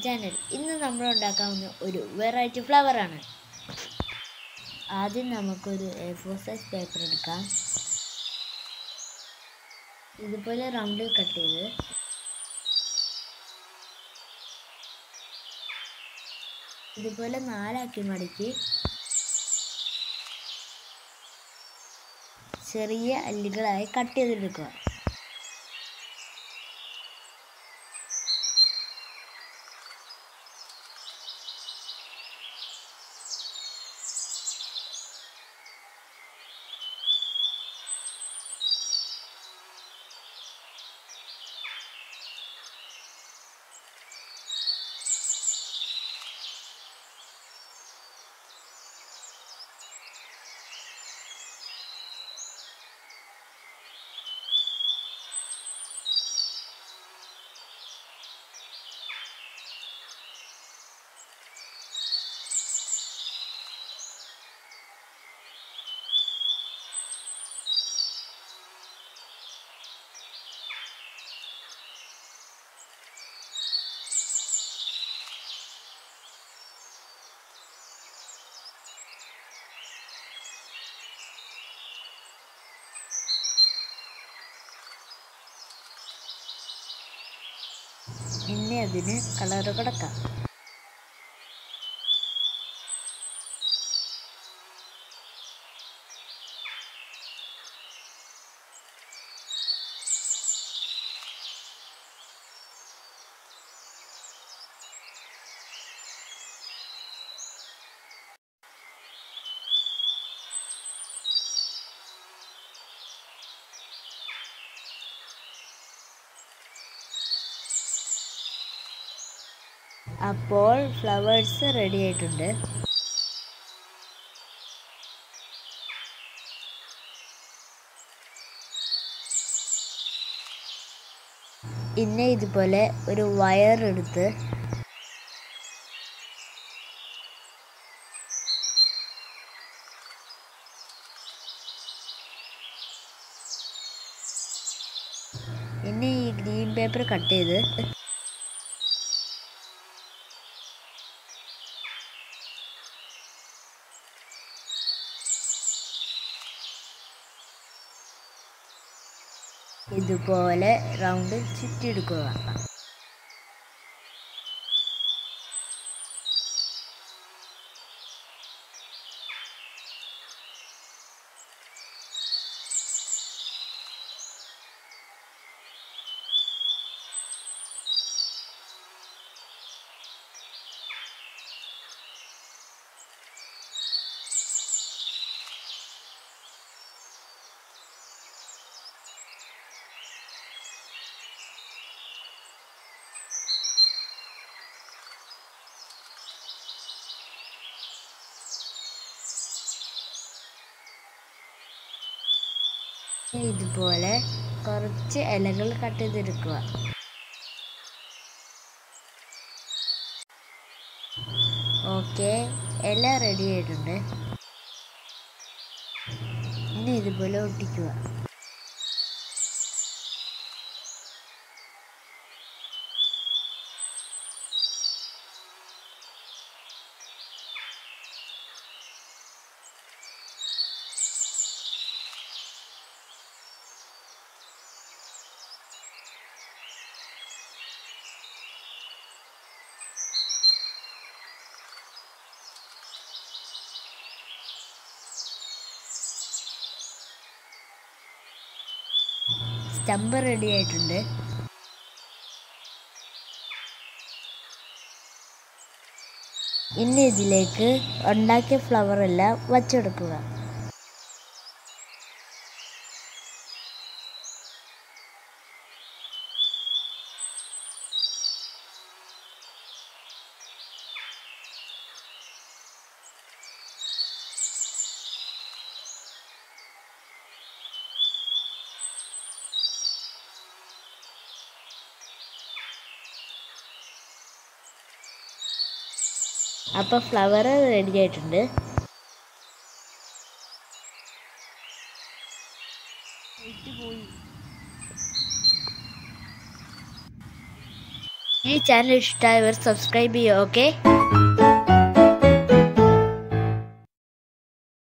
channel ഇന്ന് നമ്മൾ ഉണ്ടാക്കാവുന്ന ഒരു വെറൈറ്റി ഫ്ലവർ ആണ് ആദ്യം നമുക്കൊരു എ ഫോർ സൈസ് പേപ്പർ എടുക്കാം ഇതുപോലെ റൗണ്ടിൽ കട്ട് ചെയ്ത് ഇതുപോലെ നാലാക്കി മടക്കി ചെറിയ അല്ലികളായി കട്ട് ചെയ്തെടുക്കുക ഇനി അതിന് കളറ് കൊടുക്കാം അപ്പോൾ ഫ്ലവേഴ്സ് റെഡി ആയിട്ടുണ്ട് പിന്നെ ഇതുപോലെ ഒരു വയർ എടുത്ത് പിന്നെ ഈ ഗ്രീൻ പേപ്പർ കട്ട് ചെയ്ത് ഇതുപോലെ റൗണ്ട് ചുറ്റിയെടുക്കുക ഇതുപോലെ കുറച്ച് ഇലകൾ കട്ട് ചെയ്തെടുക്കുക ഓക്കെ ഇല റെഡി ആയിട്ടുണ്ട് ഇനി ഇതുപോലെ ഒട്ടിക്കുക സ്റ്റമ്പ് റെഡി ആയിട്ടുണ്ട് ഇനി ഇതിലേക്ക് ഉണ്ടാക്കിയ ഫ്ലവർ എല്ലാം വച്ചെടുക്കുക അപ്പോൾ ഫ്ലവർ റെഡി ആയിട്ടുണ്ട് പോയി ഈ ചാനൽ ഇഷ്ടമായവർ സബ്സ്ക്രൈബ് ചെയ്യുക ഓക്കെ